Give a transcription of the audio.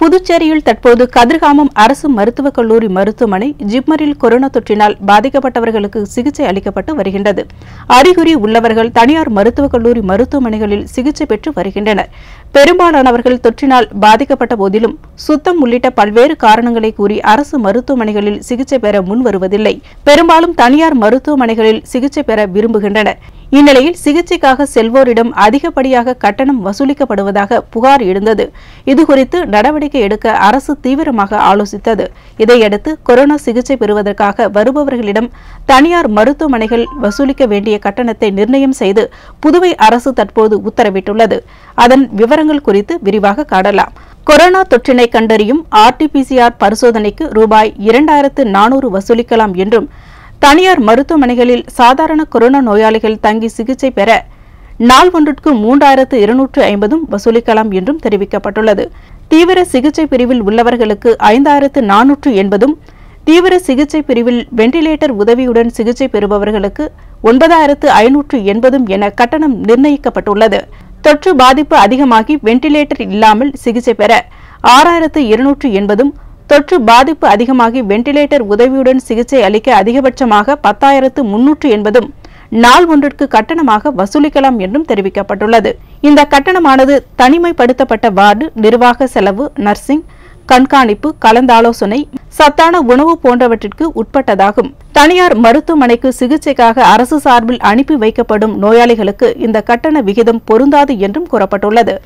புதுச்சேரியில் தற்போது கதிர்காமம் அரசு மருத்துவக் கல்லூரி மருத்துவமனை ஜிப்மரில் கொரோனா தொற்றினால் பாதிக்கப்பட்டவர்களுக்கு சிகிச்சை அளிக்கப்பட்டு வருகின்றது அறிகுறி உள்ளவர்கள் தனியார் மருத்துவக் கல்லூரி மருத்துவமனைகளில் சிகிச்சை பெற்று வருகின்றனர் பெரும்பாலானவர்கள் தொற்றினால் பாதிக்கப்பட்ட போதிலும் சுத்தம் உள்ளிட்ட பல்வேறு காரணங்களை கூறி அரசு மருத்துவமனைகளில் சிகிச்சை பெற முன் வருவதில்லை பெரும்பாலும் தனியார் மருத்துவமனைகளில் சிகிச்சை பெற விரும்புகின்றனர் இந்நிலையில் சிகிச்சைக்காக செல்வோரிடம் அதிகப்படியாக கட்டணம் வசூலிக்கப்படுவதாக புகார் எழுந்தது இதுகுறித்து நடவடிக்கை எடுக்க அரசு தீவிரமாக ஆலோசித்தது இதையடுத்து கொரோனா சிகிச்சை பெறுவதற்காக வருபவர்களிடம் தனியார் மருத்துவமனைகள் வசூலிக்க வேண்டிய கட்டணத்தை நிர்ணயம் செய்து புதுவை அரசு தற்போது உத்தரவிட்டுள்ளது அதன் விவரங்கள் குறித்து விரிவாக காணலாம் கொரோனா தொற்றினை கண்டறியும் ஆர்டிபிசிஆர் பரிசோதனைக்கு ரூபாய் இரண்டாயிரத்து நானூறு வசூலிக்கலாம் என்றும் தனியார் மருத்துவமனைகளில் சாதாரண கொரோனா நோயாளிகள் தங்கி சிகிச்சை பெற நாள் ஒன்றிற்கு மூன்றாயிரத்து இருநூற்று ஐம்பதும் வசூலிக்கலாம் என்றும் தெரிவிக்கப்பட்டுள்ளது தீவிர சிகிச்சை பிரிவில் உள்ளவர்களுக்கு ஐந்தாயிரத்து நானூற்று எண்பதும் தீவிர சிகிச்சை பிரிவில் வெண்டிலேட்டர் உதவியுடன் சிகிச்சை பெறுபவர்களுக்கு ஒன்பதாயிரத்து ஐநூற்று எண்பதும் என கட்டணம் நிர்ணயிக்கப்பட்டுள்ளது தொற்று பாதிப்பு அதிகமாகி வெண்டிலேட்டர் இல்லாமல் சிகிச்சை பெற ஆறாயிரத்து இருநூற்று எண்பதும் தொற்று பாதிப்பு அதிகமாகி வெண்டிலேட்டர் உதவியுடன் சிகிச்சை அளிக்க அதிகபட்சமாக பத்தாயிரத்து முன்னூற்று எண்பதும் நாள் ஒன்றிற்கு கட்டணமாக வசூலிக்கலாம் என்றும் தெரிவிக்கப்பட்டுள்ளது இந்த கட்டணமானது தனிமைப்படுத்தப்பட்ட வார்டு நிர்வாக செலவு நர்சிங் கண்காணிப்பு கலந்தாலோசனை சத்தான உணவு போன்றவற்றிற்கு உட்பட்டதாகும் தனியார் மருத்துவமனைக்கு சிகிச்சைக்காக அரசு சார்பில் அனுப்பி வைக்கப்படும் நோயாளிகளுக்கு இந்த கட்டண விகிதம் பொருந்தாது என்றும் கூறப்பட்டுள்ளது